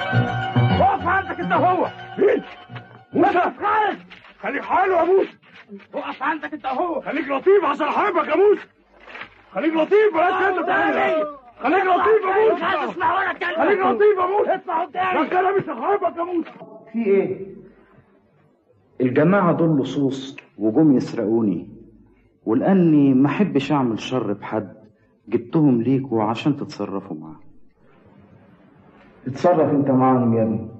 اقف عندك انت هو مين؟ موسى خالد خليك حاله يا موسى اقف عندك انت هو خليك لطيف عشان احبك يا موسى خليك لطيف بلاش انت تعمل خليك لطيف يا مش عايز موسى اسمع ولا كلمه خليك لطيف يا موسى اسمع قدامي ده كلام مش هحبك يا موسى في ايه الجماعة دول لصوص وجم يسرقوني ولاني ما احبش اعمل شر بحد جبتهم ليكوا عشان تتصرفوا معاهم اتصرف انت معاهم يا ابني